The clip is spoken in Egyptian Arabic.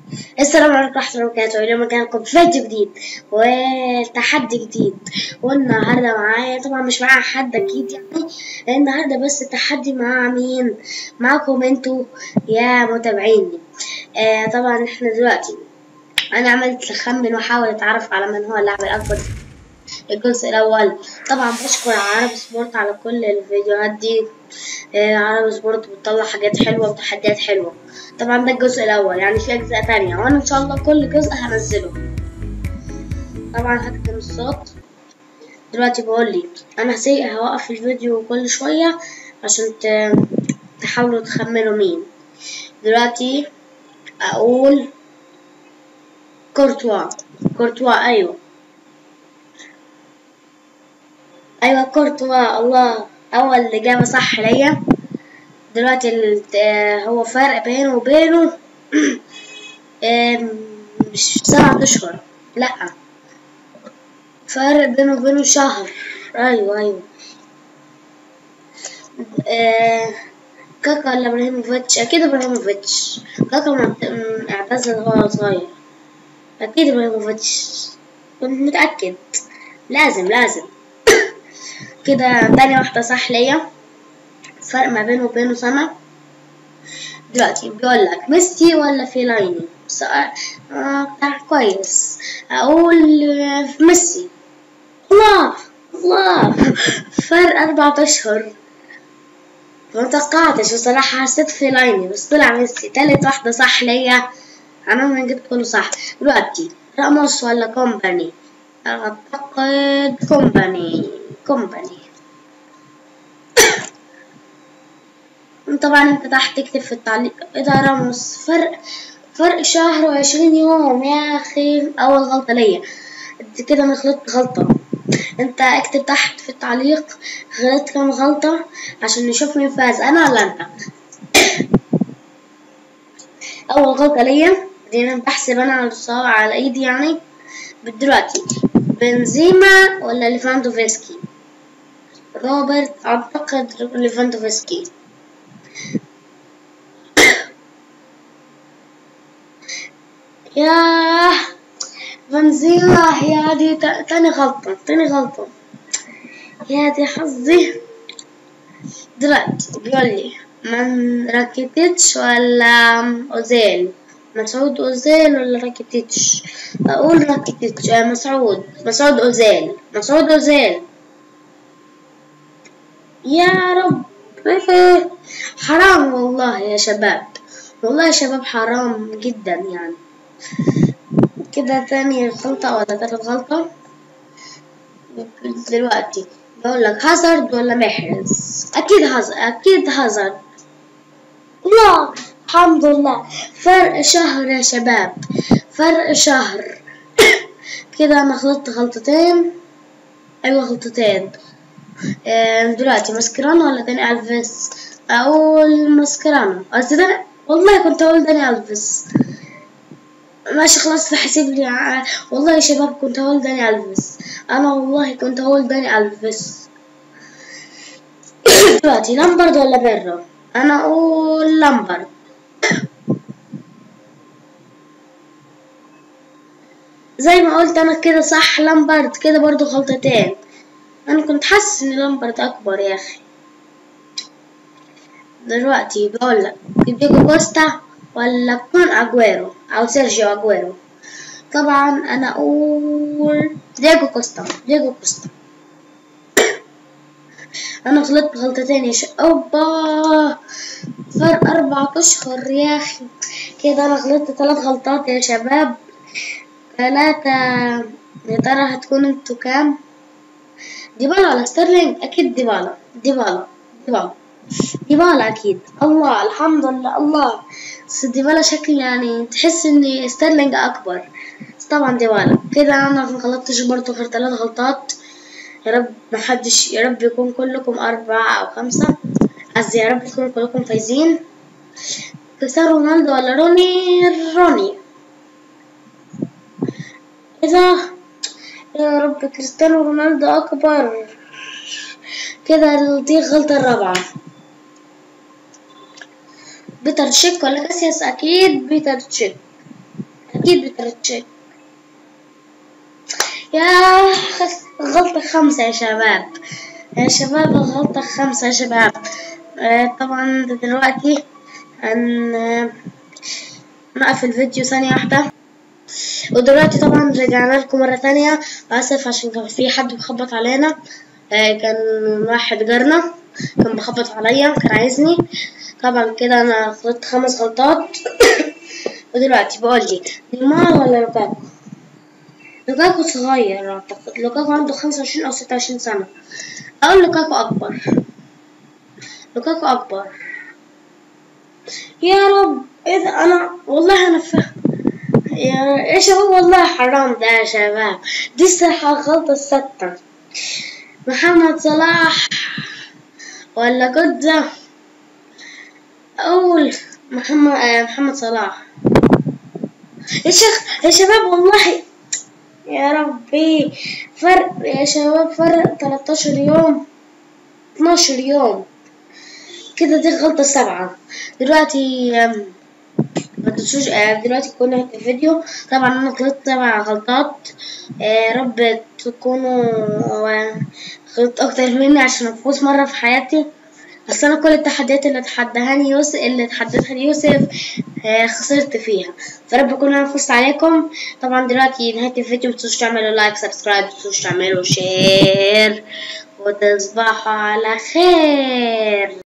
السلام عليكم ورحمة الله وبركاته اليوم كان فيديو جديد وتحدي جديد والنهاردة معايا طبعا مش معايا حد أكيد يعني النهاردة بس تحدي مع مين معاكم انتوا يا متابعيني آه طبعا احنا دلوقتي أنا عملت أخمن وأحاول أتعرف على من هو اللاعب الأكبر في الجزء الأول طبعا بشكر عرب سبورت على كل الفيديوهات دي آه عرب سبورت بتطلع حاجات حلوة وتحديات حلوة طبعا ده الجزء الأول يعني في أجزاء تانية وأنا إن شاء الله كل جزء هنزله طبعا هكتم الصوت دلوقتي بقول لي أنا هسيء هوقف الفيديو كل شوية عشان تحاولوا تخمنوا مين دلوقتي أقول كورتوا كورتوا أيوه أيوة كورتوا الله أول إجابة صح ليا دلوقتي هو فرق بينه وبينه مش سبعة أشهر لأ فرق بينه وبينه شهر أيوة أيوة كاكا ولا إبراهيموفيتش أكيد إبراهيموفيتش كاكا اعتزل وهو صغير أكيد إبراهيموفيتش كنت متأكد لازم لازم كده تاني واحدة صح ليا فرق ما بينه وبينه سنة دلوقتي بيقول لك ميسي ولا فيلايني سؤال آه كويس أقول ميسي الله الله فرق أربعة أشهر متوقعتش بصراحة حسيت فيلايني بس طلع ميسي تالت واحدة صح ليا أنا من جبت كله صح دلوقتي راموس ولا كومباني أعتقد كومباني كومباني طبعا انت تحت تكتب في التعليق ايه ده راموس فرق فرق شهر وعشرين يوم يا اخي اول غلطة ليا انت كده انا غلطت غلطة انت اكتب تحت في التعليق غلطت كام غلطة عشان نشوف مين فاز انا ولا انت اول غلطة ليا دي انا بحسب انا على الصواب على ايدي يعني دلوقتي بنزيما ولا ليفاندوفسكي روبرت اعتقد ليفاندوفسكي ياه بنزيما يا دي تاني غلطة تاني غلطة يا دي حظي دلوقتي بيقول لي من راكيتيتش ولا أوزيل مسعود أوزيل ولا راكيتيتش أقول راكيتيتش مسعود مسعود أوزيل مسعود أوزيل يا رب حرام والله يا شباب والله يا شباب حرام جدا يعني كده تاني غلطة ولا تالت غلطة دلوقتي بقول لك هازارد ولا محرز أكيد هازارد أكيد هازارد لا الحمد لله فرق شهر يا شباب فرق شهر كده أنا غلطت غلطتين أيوة غلطتين دلوقتي ماسكرانو ولا داني ألفيس أقول ماسكرانو قصدي ده والله كنت أقول داني ألفيس ماشي خلاص تحسب لي ع... والله يا شباب كنت أقول داني ألفيس أنا والله كنت أقول داني ألفيس دلوقتي لامبرد ولا بيرو أنا أقول لامبرد زي ما قلت أنا كده صح لامبرد كده برضو غلطتين انا كنت حاسس ان لامبرد اكبر يا اخي دلوقتي بقول لك ديجو كوستا ولا كون اجويرو او سيرجيو اجويرو طبعا انا اقول ديجو كوستا ديجو كوستا انا غلطت غلطتين يا شباب اوبا فرق اربعة اشهر يا اخي كده انا غلطت ثلاث غلطات يا شباب ثلاثة يا ترى هتكون انتوا كام ديبالا ولا ستيرلينج أكيد ديبالا ديبالا ديبالا ديبالا أكيد الله الحمد لله الله بس ديبالا شكل يعني تحس إن ستيرلينج أكبر بس طبعا ديبالا كده أنا مغلطتش برضه غير تلات غلطات يا رب محدش يا رب يكون كلكم أربعة أو خمسة قصدي يا رب تكونوا كلكم فايزين كريستيانو رونالدو ولا روني روني إذا يا رب كريستيانو رونالدو أكبر كده دي الغلطة الرابعة بيتر تشيك ولا كاسياس أكيد بيتر تشيك أكيد بترتشيك يا غلطة خمسة يا شباب يا شباب غلطة خمسة يا شباب آه طبعا دلوقتي هن نقف الفيديو ثانية واحدة ودلوقتي طبعا رجعنا لكم مرة تانية آسف عشان كان في حد بيخبط علينا آه كان واحد جارنا كان بيخبط عليا كان عايزني طبعا كده أنا غلطت خمس غلطات ودلوقتي بقول لي نيمار ولا لوكاكو لوكاكو صغير أعتقد لوكاكو عنده خمسة وعشرين أو ستة وعشرين سنة أو لوكاكو أكبر لوكاكو أكبر يا رب إيه ده أنا والله أنا فاهم يا يا شباب والله حرام ده يا شباب دي الصراحة غلطة ستة محمد صلاح ولا جدة أول محمد آه محمد صلاح يا شيخ يا شباب والله يا ربي فرق يا شباب فرق 13 يوم 12 يوم كده دي غلطة سبعة دلوقتي ما تنسوش دلوقتي كنا نهاية الفيديو طبعا انا غلطت سبع غلطات يا رب تكونوا غلطت اكتر مني عشان افوز مرة في حياتي بس انا كل التحديات اللي تحدهاني يوسف اللي تحدتها يوسف خسرت فيها فرب اكون انا فزت عليكم طبعا دلوقتي نهاية الفيديو متنسوش تعملوا لايك سبسكرايب متنسوش تعملوا شير وتصبحوا على خير